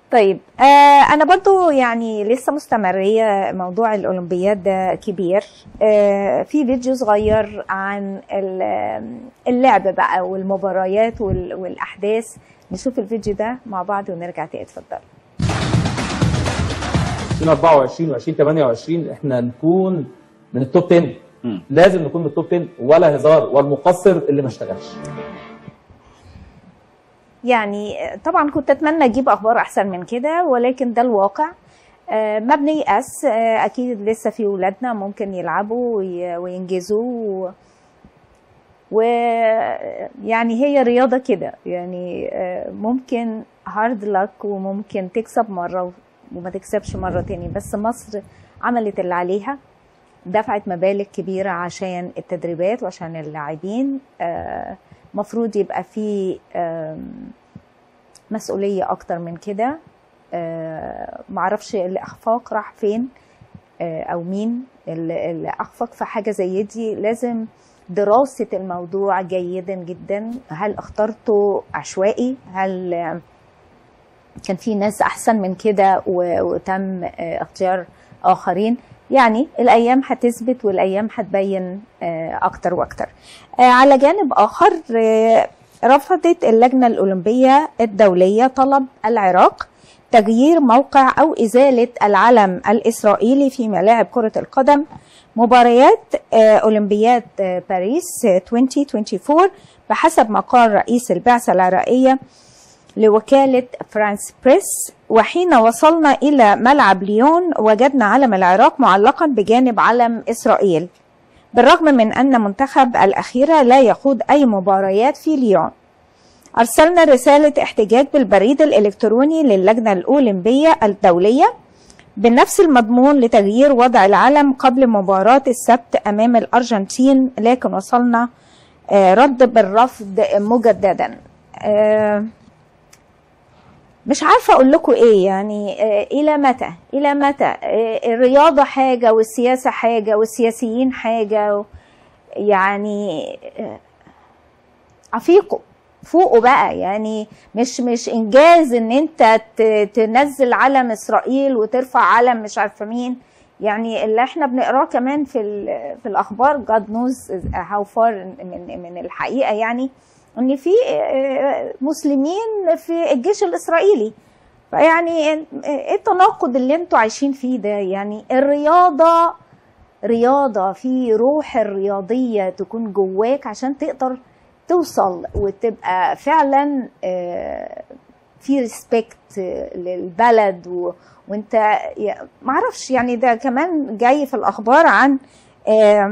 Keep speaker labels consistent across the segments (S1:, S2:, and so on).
S1: طيب آه انا برضو يعني لسه مستمريه موضوع الاولمبياد ده كبير آه في فيديو صغير عن ال- اللعب بقى والمباريات وال- والاحداث نشوف الفيديو ده مع بعض ونرجع تاني اتفضل
S2: 2024 و 2028 احنا نكون من التوب 10
S3: مم.
S2: لازم نكون من التوب 10 ولا هزار والمقصر اللي ما اشتغلش
S1: يعني طبعا كنت اتمنى اجيب اخبار احسن من كده ولكن ده الواقع آه، ما بنيأس آه، اكيد لسه في ولادنا ممكن يلعبوا وي- وينجزوا ويعني هي رياضة كده يعني آه، ممكن هارد لك وممكن تكسب مرة وما تكسبش مرة تاني بس مصر عملت اللي عليها دفعت مبالغ كبيرة عشان التدريبات وعشان اللاعبين آه، مفروض يبقى في آم، مسؤولية أكتر من كده آه، معرفش اللي أخفاق راح فين آه، أو مين اللي اللي أخفق في حاجة زي دي لازم دراسة الموضوع جيدا جدا هل اخترته عشوائي هل آه، كان في ناس أحسن من كده و- وتم آه، اختيار آخرين يعني الأيام هتثبت والأيام هتبين آه، أكتر وأكتر آه، على جانب آخر آه، رفضت اللجنة الأولمبية الدولية طلب العراق تغيير موقع أو إزالة العلم الإسرائيلي في ملاعب كرة القدم مباريات آه، أولمبياد آه، باريس آه، 2024 بحسب ما قال رئيس البعثة العراقية لوكالة فرانس بريس وحين وصلنا إلى ملعب ليون وجدنا علم العراق معلقا بجانب علم إسرائيل بالرغم من أن منتخب الأخيرة لا يخوض أي مباريات في ليون أرسلنا رسالة احتجاج بالبريد الإلكتروني للجنة الأولمبية الدولية بنفس المضمون لتغيير وضع العلم قبل مباراة السبت أمام الأرجنتين لكن وصلنا آه، رد بالرفض مجددا آه، مش عارفة أقول لكم إيه يعني آه، إلى متى إلى متى آه، الرياضة حاجة والسياسة حاجة والسياسيين حاجة و- يعني آه، عفيقوا فوقوا بقى يعني مش مش انجاز ان انت ت- تنزل علم اسرائيل وترفع علم مش عارفه مين يعني اللي احنا بنقراه كمان في ال- في الاخبار God knows how far من من الحقيقه يعني ان في آه، مسلمين في الجيش الاسرائيلي فيعني ايه التناقض اللي انتوا عايشين فيه ده يعني الرياضه رياضه في روح الرياضيه تكون جواك عشان تقدر توصل وتبقى فعلا آه، في ريسبكت للبلد و... وانت يا- معرفش يعني ده كمان جاي في الاخبار عن آه،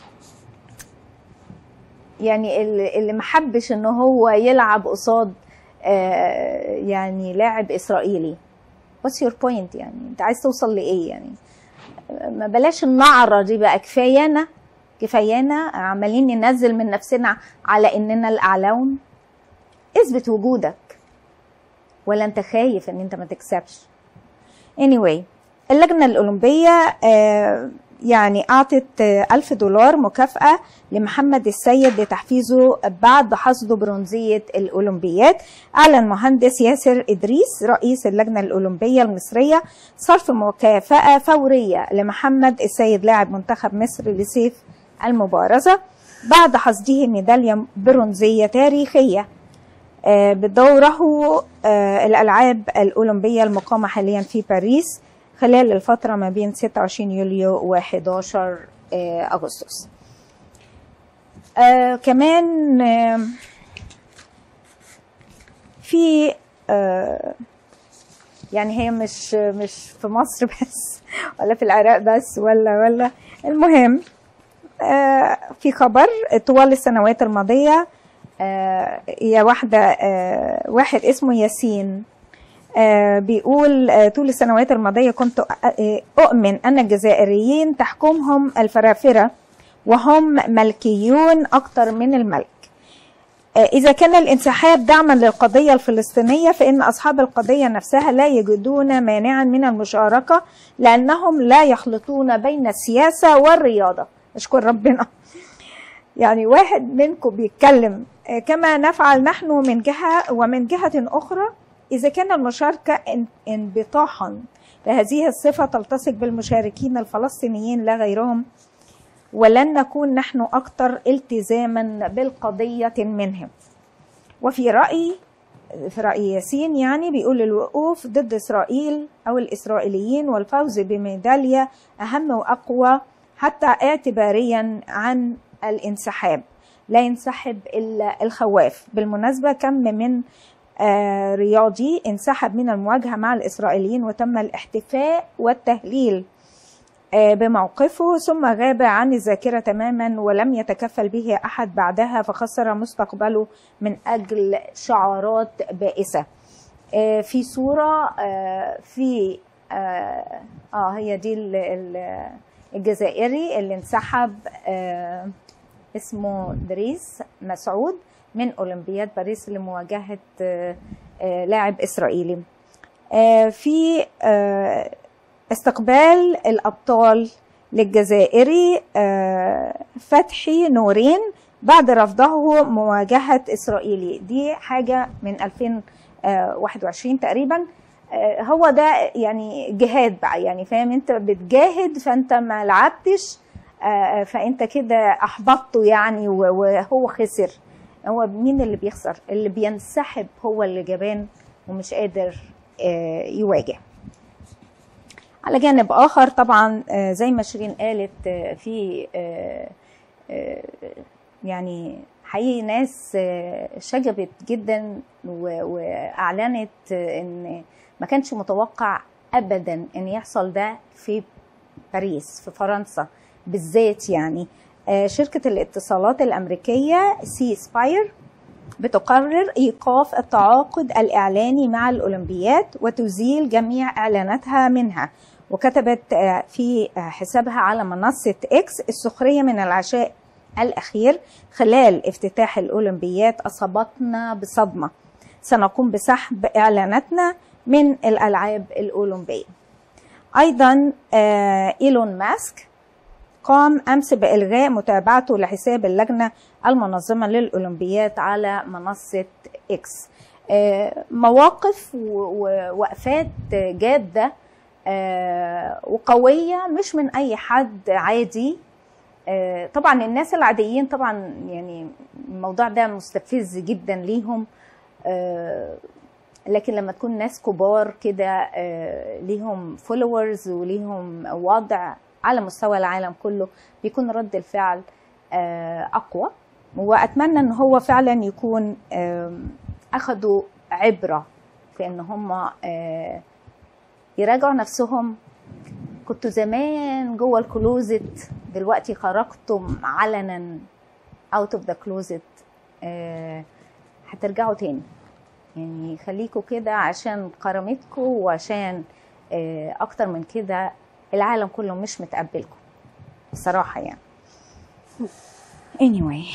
S1: يعني اللي اللي محبش ان هو يلعب قصاد آه، يعني لاعب اسرائيلي what's your point يعني انت عايز توصل لايه يعني ما بلاش النعرة دي بقى كفايانا كفايانا عمالين ننزل من نفسنا على اننا الاعلون اثبت وجودك ولا انت خايف ان انت ما تكسبش anyway اللجنة الأولمبية آه، يعني أعطت آه، ألف دولار مكافأة لمحمد السيد لتحفيزه بعد حصده برونزية الأولمبيات أعلن مهندس ياسر إدريس رئيس اللجنة الأولمبية المصرية صرف مكافأة فورية لمحمد السيد لاعب منتخب مصر لسيف المبارزة بعد حصده ميدالية برونزية تاريخية آه، بدوره آه، الألعاب الأولمبية المقامة حاليا في باريس خلال الفترة ما بين 26 يوليو و 11 آه، أغسطس آه، كمان آه، في آه، يعني هي مش مش في مصر بس ولا في العراق بس ولا ولا المهم آه، في خبر طوال السنوات الماضية آه، هي واحدة آه، واحد اسمه ياسين آه، بيقول آه، طول السنوات الماضية كنت آه، أؤمن أن الجزائريين تحكمهم الفرافرة وهم ملكيون أكثر من الملك آه، إذا كان الانسحاب دعما للقضية الفلسطينية فإن أصحاب القضية نفسها لا يجدون مانعا من المشاركة لأنهم لا يخلطون بين السياسة والرياضة أشكر ربنا يعني واحد منكم بيتكلم آه، كما نفعل نحن من جهة ومن جهة أخرى إذا كان المشاركة ان- انبطاحا بهذه الصفة تلتصق بالمشاركين الفلسطينيين لا غيرهم ولن نكون نحن أكثر التزاما بالقضية منهم وفي رأي في رأي ياسين يعني بيقول الوقوف ضد إسرائيل أو الإسرائيليين والفوز بميدالية أهم وأقوى حتى اعتباريا عن الانسحاب لا ينسحب إلا الخواف بالمناسبة كم من آه، رياضي انسحب من المواجهة مع الإسرائيليين وتم الاحتفاء والتهليل آه، بموقفه ثم غاب عن الذاكرة تماما ولم يتكفل به أحد بعدها فخسر مستقبله من أجل شعارات بائسة آه، في صورة آه، في آه آه، هي دي ال- ال- الجزائري اللي انسحب آه، اسمه دريس مسعود من أولمبياد باريس لمواجهة آه، آه، لاعب إسرائيلي آه، في آه، استقبال الأبطال للجزائري آه، فتحي نورين بعد رفضه مواجهة إسرائيلي دي حاجة من 2021 تقريبا آه، هو ده يعني جهاد بقى يعني فاهم انت بتجاهد فانت ما لعبتش آه، فانت كده احبطته يعني و- وهو خسر هو مين اللي بيخسر اللي بينسحب هو اللي جبان ومش قادر آه، يواجه على جانب اخر طبعا آه، زي ما شيرين قالت آه، في آه، آه، يعني حقيقي ناس آه، شجبت جدا و- واعلنت آه، ان ما كانش متوقع ابدا ان يحصل ده في باريس في فرنسا بالذات يعني آه، شركة الاتصالات الأمريكية سي سباير بتقرر إيقاف التعاقد الإعلاني مع الأولمبياد وتزيل جميع إعلاناتها منها وكتبت آه، في آه، حسابها على منصة إكس السخرية من العشاء الأخير خلال افتتاح الأولمبياد أصابتنا بصدمة سنقوم بسحب إعلاناتنا من الألعاب الأولمبية أيضا آه، إيلون ماسك قام أمس بإلغاء متابعته لحساب اللجنة المنظمة للأولمبياد على منصة إكس آه، مواقف و- ووقفات جادة آه، وقوية مش من أي حد عادي آه، طبعا الناس العاديين طبعا يعني الموضوع ده مستفز جدا ليهم آه، لكن لما تكون ناس كبار كده آه، ليهم فولورز وليهم وضع على مستوى العالم كله بيكون رد الفعل آه، اقوى واتمنى ان هو فعلا يكون آم، اخدوا عبره في ان هم آه، يراجعوا نفسهم كنتوا زمان جوه الكلوزت دلوقتي خرجتم علنا اوت اوف ذا كلوزت هترجعوا تاني يعني خليكوا كده عشان كرامتكم وعشان آه، اكتر من كده العالم كله مش متقبلكم بصراحه يعني anyway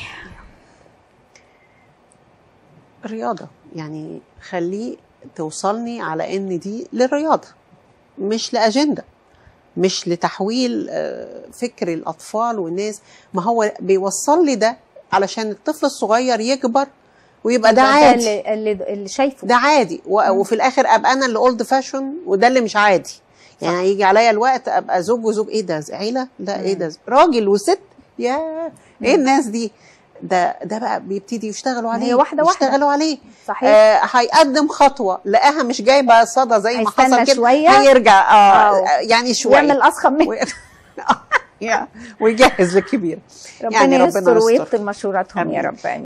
S3: الرياضة يعني خليه توصلني على ان دي للرياضة مش لأجندة مش لتحويل آه، فكر الأطفال والناس ما هو بيوصل لي ده علشان الطفل الصغير يكبر ويبقى ده عادي
S1: اللي, اللي, اللي شايفه
S3: ده عادي و- وفي الاخر ابقى انا اللي اولد فاشون وده اللي مش عادي يعني يجي عليا الوقت ابقى زوج وزوج ايه ده عيله لا ايه ده راجل وست يا ايه الناس دي ده ده بقى بيبتدي يشتغلوا عليه
S1: هي واحدة واحدة.
S3: يشتغلوا عليه
S1: صحيح
S3: آه هيقدم خطوه لقاها مش جايبه صدى زي ما
S1: هيستنى
S3: حصل كده
S1: شوية.
S3: هيرجع اه
S1: آه.
S3: يعني شويه
S1: يعمل اضخم منه
S3: و... يا- ويجهز للكبير
S1: ربنا,
S3: يعني ربنا
S1: يستر
S3: يستر.
S1: ويكتب مشوراتهم يا
S3: آمين.
S1: رب